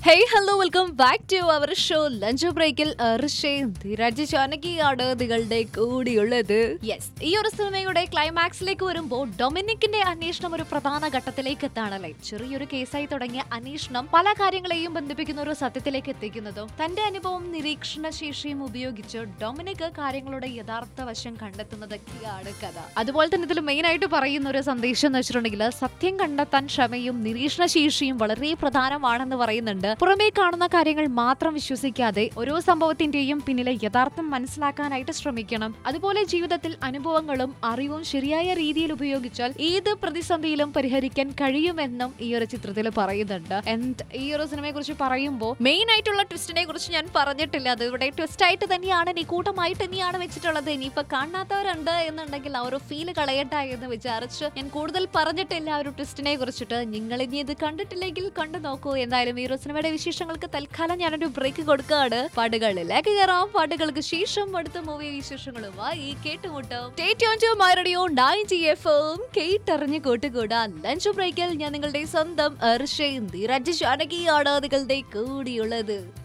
hey hello welcome back to our show lunch ബ്രേക്കിൽ ഋഷയും ധീരാജ് ചാനകിയാണ് നിങ്ങളുടെ കൂടിയുള്ളത് യെസ് ഈ ഒരു സിനിമയുടെ ക്ലൈമാക്സിലേക്ക് വരുമ്പോൾ ഡൊമിനിക്കിന്റെ അന്വേഷണം ഒരു പ്രധാന ഘട്ടത്തിലേക്ക് എത്താണല്ലേ ചെറിയൊരു കേസായി തുടങ്ങിയ അന്വേഷണം പല കാര്യങ്ങളെയും ബന്ധിപ്പിക്കുന്ന ഒരു സത്യത്തിലേക്ക് എത്തിക്കുന്നതും തന്റെ അനുഭവം നിരീക്ഷണ ശേഷിയും ഉപയോഗിച്ച് ഡൊമിനിക് കാര്യങ്ങളുടെ യഥാർത്ഥ വശം കണ്ടെത്തുന്നതൊക്കെയാണ് കഥ അതുപോലെ തന്നെ ഇതിൽ മെയിൻ ആയിട്ട് പറയുന്ന ഒരു സന്ദേശം എന്ന് വെച്ചിട്ടുണ്ടെങ്കിൽ സത്യം കണ്ടെത്താൻ ക്ഷമയും നിരീക്ഷണ ശേഷിയും വളരെ പ്രധാനമാണെന്ന് പറയുന്നുണ്ട് പുറമേ കാണുന്ന കാര്യങ്ങൾ മാത്രം വിശ്വസിക്കാതെ ഓരോ സംഭവത്തിന്റെയും പിന്നിലെ യഥാർത്ഥം മനസ്സിലാക്കാനായിട്ട് ശ്രമിക്കണം അതുപോലെ ജീവിതത്തിൽ അനുഭവങ്ങളും അറിവും ശരിയായ രീതിയിൽ ഉപയോഗിച്ചാൽ ഏത് പ്രതിസന്ധിയിലും പരിഹരിക്കാൻ കഴിയുമെന്നും ഈ ഒരു ചിത്രത്തിൽ പറയുന്നുണ്ട് And ഈ ഒരു സിനിമയെ കുറിച്ച് പറയുമ്പോൾ മെയിൻ ആയിട്ടുള്ള ട്വിസ്റ്റിനെ കുറിച്ച് ഞാൻ പറഞ്ഞിട്ടില്ല അത് ഇവിടെ ട്വിസ്റ്റ് ആയിട്ട് തന്നെയാണ് നീ കൂട്ടമായിട്ട് തന്നെയാണ് വെച്ചിട്ടുള്ളത് ഇനിയിപ്പോ കാണാത്തവരുണ്ട് എന്നുണ്ടെങ്കിൽ ആ ഒരു ഫീല് കളയട്ടെ എന്ന് വിചാരിച്ച് ഞാൻ കൂടുതൽ പറഞ്ഞിട്ടില്ല ആ ഒരു ട്വിസ്റ്റിനെ കുറിച്ചിട്ട് നിങ്ങൾ ഇനി ഇത് കണ്ടിട്ടില്ലെങ്കിൽ കണ്ടു നോക്കൂ എന്തായാലും ഈ ഒരു സിനിമയുടെ വിശേഷങ്ങൾക്ക് തൽക്കാലം ഞാനൊരു ബ്രേക്ക് കൊടുക്കുകയാണ് പാട്ടുകളിലേക്ക് കയറാം പാട്ടുകൾക്ക് ശേഷം അടുത്ത മൂവി വിശേഷങ്ങളുമായി കേട്ടുമുട്ടും റേഡിയോ നയൻ ജി എഫ് കേട്ടറിഞ്ഞ് കൂട്ടുകൂടാൻ ലഞ്ച് ബ്രേക്കിൽ ഞാൻ നിങ്ങളുടെ സ്വന്തം അർഷയും ധീരജ് ജാനകിയാണ് നിങ്ങളുടെ കൂടിയുള്ളത്